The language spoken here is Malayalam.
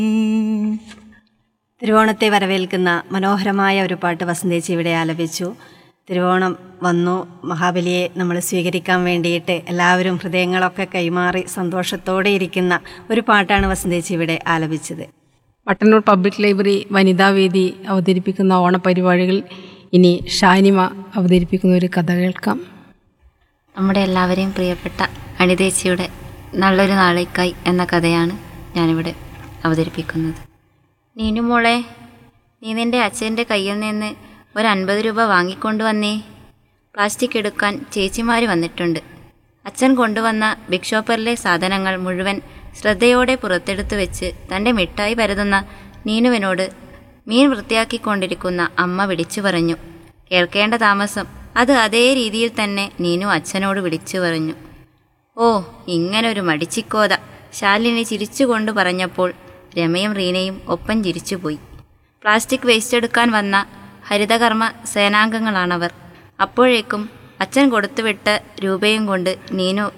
തിരുവോണത്തെ വരവേൽക്കുന്ന മനോഹരമായ ഒരു പാട്ട് വസന്തേച്ചി ഇവിടെ ആലപിച്ചു തിരുവോണം വന്നു മഹാബലിയെ നമ്മൾ സ്വീകരിക്കാൻ വേണ്ടിയിട്ട് എല്ലാവരും ഹൃദയങ്ങളൊക്കെ കൈമാറി സന്തോഷത്തോടെ ഇരിക്കുന്ന ഒരു പാട്ടാണ് വസന്തേച്ചി ഇവിടെ ആലപിച്ചത് മട്ടന്നൂർ പബ്ലിക് ലൈബ്രറി വനിതാ വേദി അവതരിപ്പിക്കുന്ന ഓണപരിപാടികൾ ഇനി ഷാനിമ അവതരിപ്പിക്കുന്ന ഒരു കഥ കേൾക്കാം നമ്മുടെ എല്ലാവരെയും പ്രിയപ്പെട്ട അനിതേച്ചിയുടെ നല്ലൊരു നാളേക്കായി എന്ന കഥയാണ് ഞാനിവിടെ അവതരിപ്പിക്കുന്നത് നീനു മോളെ നീ നിന്റെ അച്ഛൻ്റെ കയ്യിൽ നിന്ന് ഒരു അൻപത് രൂപ വാങ്ങിക്കൊണ്ട് വന്നേ പ്ലാസ്റ്റിക് എടുക്കാൻ ചേച്ചിമാർ വന്നിട്ടുണ്ട് അച്ഛൻ കൊണ്ടുവന്ന ബിഗ് ഷോപ്പറിലെ സാധനങ്ങൾ മുഴുവൻ ശ്രദ്ധയോടെ പുറത്തെടുത്തു വെച്ച് തൻ്റെ മിഠായി പരതുന്ന നീനുവിനോട് മീൻ വൃത്തിയാക്കിക്കൊണ്ടിരിക്കുന്ന അമ്മ വിളിച്ചു പറഞ്ഞു കേൾക്കേണ്ട താമസം അത് അതേ രീതിയിൽ തന്നെ നീനു അച്ഛനോട് വിളിച്ചു പറഞ്ഞു ഓ ഇങ്ങനൊരു മടിച്ചിക്കോത ശാലിനി ചിരിച്ചുകൊണ്ട് പറഞ്ഞപ്പോൾ രമയും റീനയും ഒപ്പം ചിരിച്ചുപോയി പ്ലാസ്റ്റിക് വേസ്റ്റ് എടുക്കാൻ വന്ന ഹരിതകർമ്മ സേനാംഗങ്ങളാണവർ അപ്പോഴേക്കും അച്ഛൻ കൊടുത്തുവിട്ട രൂപയും കൊണ്ട് നീനു